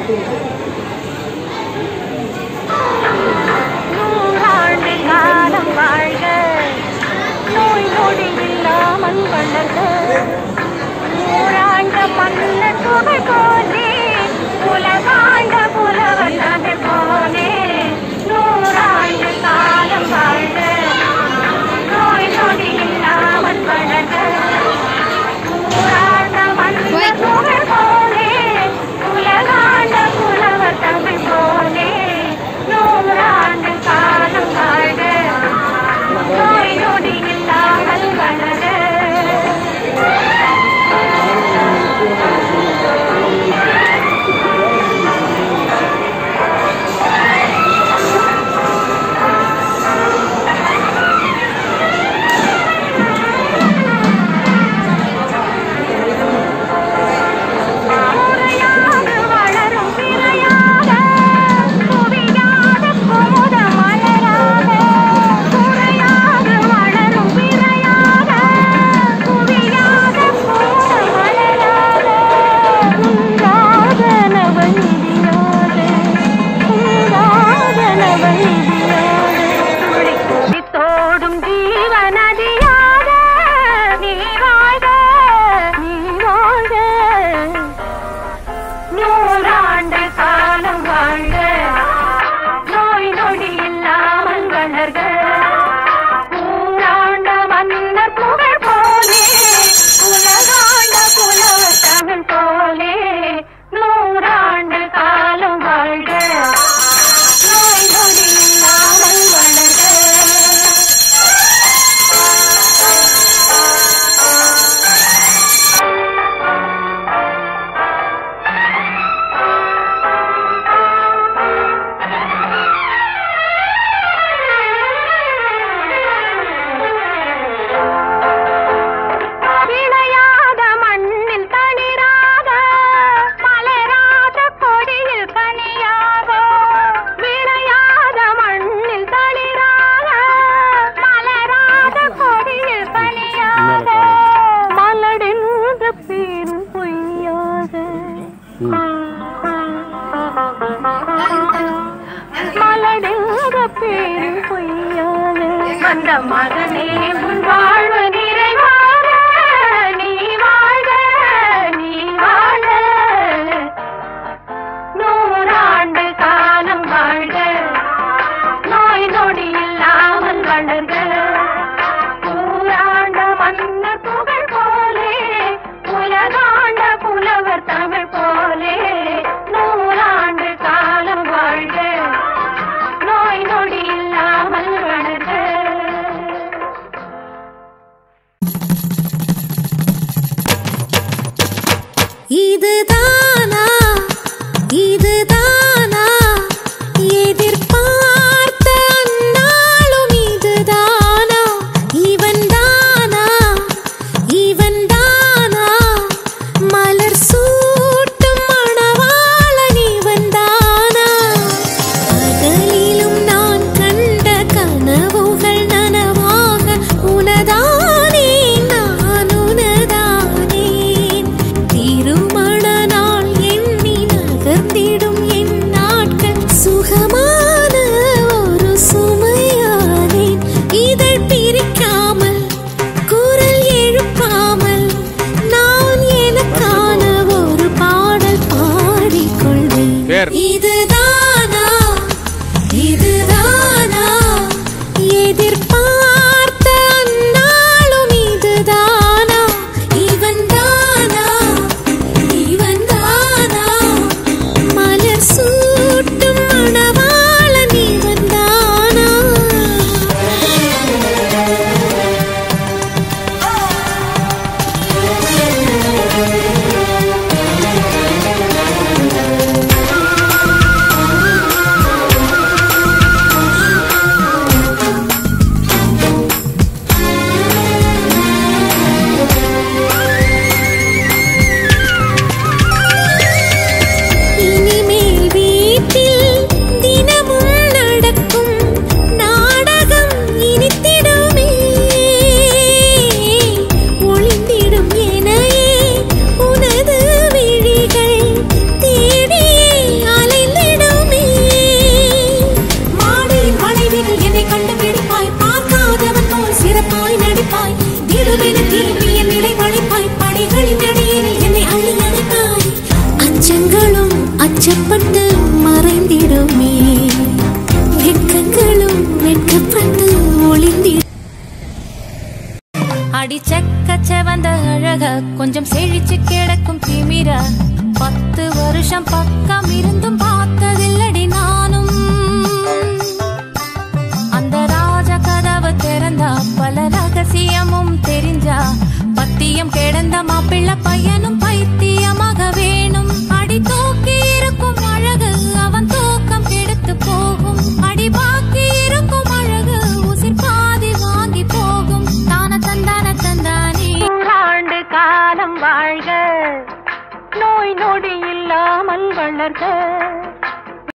நூறாண்டு காலம் வாழ்க நோய் நொடி இல்லாமல் வளர்க நூறாண்ட மன்ன புகழ் போலே உலகாண்ட புலவர் கதை போலே நூறாண்டு காலம் வாழ்க நோய் நொடி இல்லாமல் வளர்க நூறாண்ட மன்ன புகழ் போலே உலகாண்ட புலவர் தமிழ் போலே நூறாண்டு காலம் வாழ்க நோய் நொடி இல்லாமல் வளர முறையாக வளரும் பிறையாக குவியாத குமுத மலராக முறையாக வளரும் பிறையாக குவியாத குமுத மலராக உண்டாத நவநிதியாக உண்டாத நவநிதியாக துளி குதித்தோடும் ஜீவநதியாக நீ வாழ்க நீ வாழ்க நூறாண்டு காலம் வாழ்க நோய் நொடி இல்லாமல் வளர்க ஊராண்ட மன்னர் புகழ் போலே உலகாண்ட புலவர் தமிழ் போலே நூறாண்டு காலம் வாழ்க நோய் நொடி இல்லாமல் வளர்க விளையாத மண்ணில் தளிராக மலராத கொடியில் கனியாக விளையாத மண்ணில் தளிராக மலராத கொடியில் கனியாக மலடென்ற பேரும் பொய்யாக மலடென்ற பேரும் பொய்யாக வந்த மகனே உன் வாழ்வு நிறைவாக நீ வாழ்க நீ வாழ்க நூறாண்டு காலம் வாழ்க நோய் நொடி இல்லாமல் வளர்க ஊராண்ட மன்னர் புகழ் போலே உலகாண்ட புலவர் தமிழ் போலே நூறாண்டு காலம் வாழ்க நோய் நொடி இல்லாமல் வளர்க இதுதானா இதுதானா எதிர்பார்த்த அந்நாளும் இதுதானா இவன் தானா இவன் தானா மலர் சூட்டும் மணவாளன் இவன் தானா பகலிலும் நான் கண்ட கனவுகள் நனவாக உனதானே நான் உனதானேன் திருமண நாள் எண்ணி நகர்ந்திடும் என் நாட்கள் சுகமான ஒரு சுமையானேன் இதழ் பிரிக்காமல் குரல் எழுப்பாமல் நான் எனக்கான ஒரு பாடல் பாடிக்கொள்வேன் பேர். இதுதானா இதுதானா எதிர்பார்த்த அந்நாளும் இதுதானா இவன் தானா இவன் தானா மலர் சூட்டும் மணவாளன் இவன் தானா அச்சப்பட்டு மறைந்திடுமே வெட்கங்களும் வெட்கப்பட்டு ஒளிந்திடும் அடி செக்க செவந்த அழக கொஞ்சம் செழிச்சு கிடக்கும் திமிர பத்து வருஷம் பக்கம் இருந்தும் பார்த்ததில்லடி நானும் அந்த ராஜ கதவு திறந்தா பல ரகசியமும் தெரிஞ்சா பத்தியம் கிடந்த மாப்பிள்ள பையனும் பைத்தியமாக வேணும் அடி தூக்கி இருக்கும் அழகு அவன் தூக்கம் கெடுத்து போகும் அடி பாக்கி இருக்கும் அழகு உசிர் பாதி வாங்கி போகும் தான தந்தான தந்தானே நூறாண்டு காலம் வாழ்க நோய் நொடி இல்லாமல் வளர்க